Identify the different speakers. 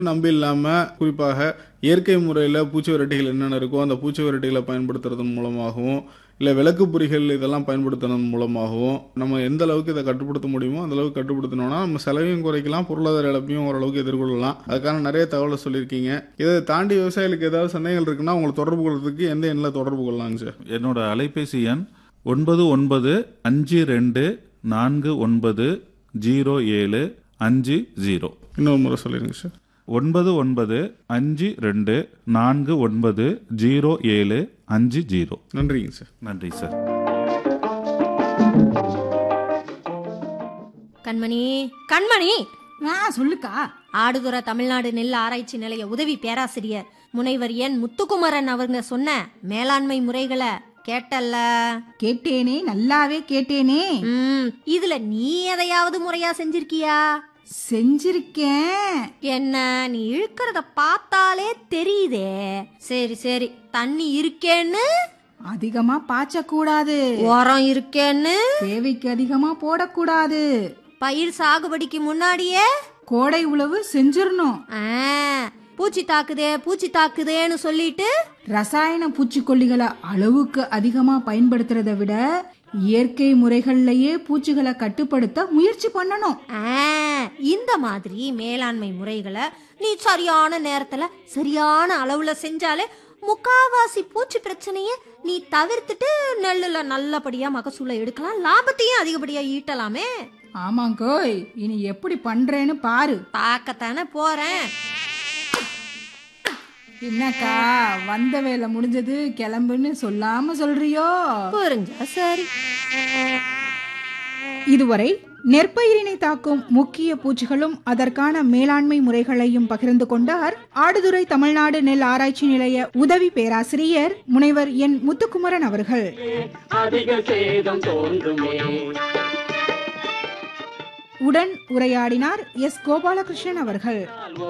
Speaker 1: நம்பி இல்லாமல் குறிப்பாக இயற்கை முறையில் பூச்சி விரட்டிகள் என்னென்ன இருக்கோ அந்த பூச்சி விரட்டிகளை பயன்படுத்துறதன் மூலமாகவும் இல்லை விளக்கு பொறிகள் இதெல்லாம் பயன்படுத்துறதன் மூலமாகவும் நம்ம எந்த அளவுக்கு இதை கட்டுப்படுத்த முடியுமோ அந்த அளவுக்கு கட்டுப்படுத்தினோம்னா நம்ம செலவையும் குறைக்கலாம் பொருளாதார இழப்பையும் ஓரளவுக்கு எதிர்கொள்ளலாம் அதுக்கான நிறைய தகவலை சொல்லியிருக்கீங்க இதை தாண்டி விவசாயிகளுக்கு ஏதாவது சந்தேகங்கள் இருக்குன்னா உங்களை தொடர்பு கொள்றதுக்கு எந்த எண்ணில் தொடர்பு கொள்ளலாங்க சார்
Speaker 2: என்னோட அலைபேசி எண் ஒன்பது ஒன்பது அஞ்சு ரெண்டு நான்கு ஒன்பது ஜீரோ ஏழு அஞ்சு ஜீரோ
Speaker 1: இன்னொரு முறை சொல்லிடுங்க சார்
Speaker 2: ஒன்பது ஒன்பது அஞ்சு ரெண்டு நான்கு ஒன்பது ஜீரோ ஏழு அஞ்சு ஜீரோ
Speaker 1: நன்றிங்க சார்
Speaker 2: நன்றி சார்
Speaker 3: கண்மணி கண்மணி
Speaker 4: ஆ சொல்லுக்கா
Speaker 3: ஆடுதுறை தமிழ்நாடு நெல் ஆராய்ச்சி நிலைய உதவி பேராசிரியர் முனைவர் என் முத்துக்குமரன் அவங்க சொன்ன மேலாண்மை முறைகளை கேட்டல்ல
Speaker 4: கேட்டேனே நல்லாவே கேட்டேனே
Speaker 3: ம் இதுல நீ எதையாவது முறையா செஞ்சிருக்கியா
Speaker 4: செஞ்சிருக்கேன்
Speaker 3: என்ன நீ இழுக்கிறத பார்த்தாலே தெரியுதே சரி சரி தண்ணி இருக்கேன்னு
Speaker 4: அதிகமா பாய்ச்ச கூடாது
Speaker 3: உரம் இருக்கேன்னு
Speaker 4: தேவைக்கு அதிகமா போடக்கூடாது
Speaker 3: பயிர் சாகுபடிக்கு முன்னாடியே
Speaker 4: கோடை உழவு செஞ்சிரணும்
Speaker 3: ஆ, பூச்சி தாக்குதே பூச்சி தாக்குதேன்னு சொல்லிட்டு
Speaker 4: ரசாயன பூச்சிக்கொல்லிகளை அளவுக்கு அதிகமா பயன்படுத்துறதை விட இயற்கை முறைகள்லயே பூச்சிகளை கட்டுப்படுத்த முயற்சி பண்ணணும்
Speaker 3: ஆ, இந்த மாதிரி மேலாண்மை முறைகளை நீ சரியான நேரத்துல சரியான அளவுல செஞ்சாலே முக்காவாசி பூச்சி பிரச்சனைய நீ தவிர்த்துட்டு நெல்லுல நல்லபடியா மகசூலை எடுக்கலாம் லாபத்தையும் அதிகப்படியா ஈட்டலாமே
Speaker 4: ஆமாங்கோய் இனி எப்படி பண்றேன்னு பாரு
Speaker 3: பார்க்கத்தானே போறேன்
Speaker 4: என்னக்கா வந்த வேலை முடிஞ்சது கிளம்புன்னு சொல்லாம சொல்றியோ
Speaker 3: புரிஞ்சா சரி
Speaker 4: இதுவரை நெற்பயிரினை தாக்கும் முக்கிய பூச்சிகளும் அதற்கான மேலாண்மை முறைகளையும் பகிர்ந்து கொண்டார் ஆடுதுறை தமிழ்நாடு நெல் ஆராய்ச்சி நிலைய உதவி பேராசிரியர் முனைவர் என் முத்துக்குமரன் அவர்கள்
Speaker 5: அதிக சேதம் தோன்றுமே
Speaker 4: உடன் உரையாடினார் எஸ் கோபாலகிருஷ்ணன் அவர்கள்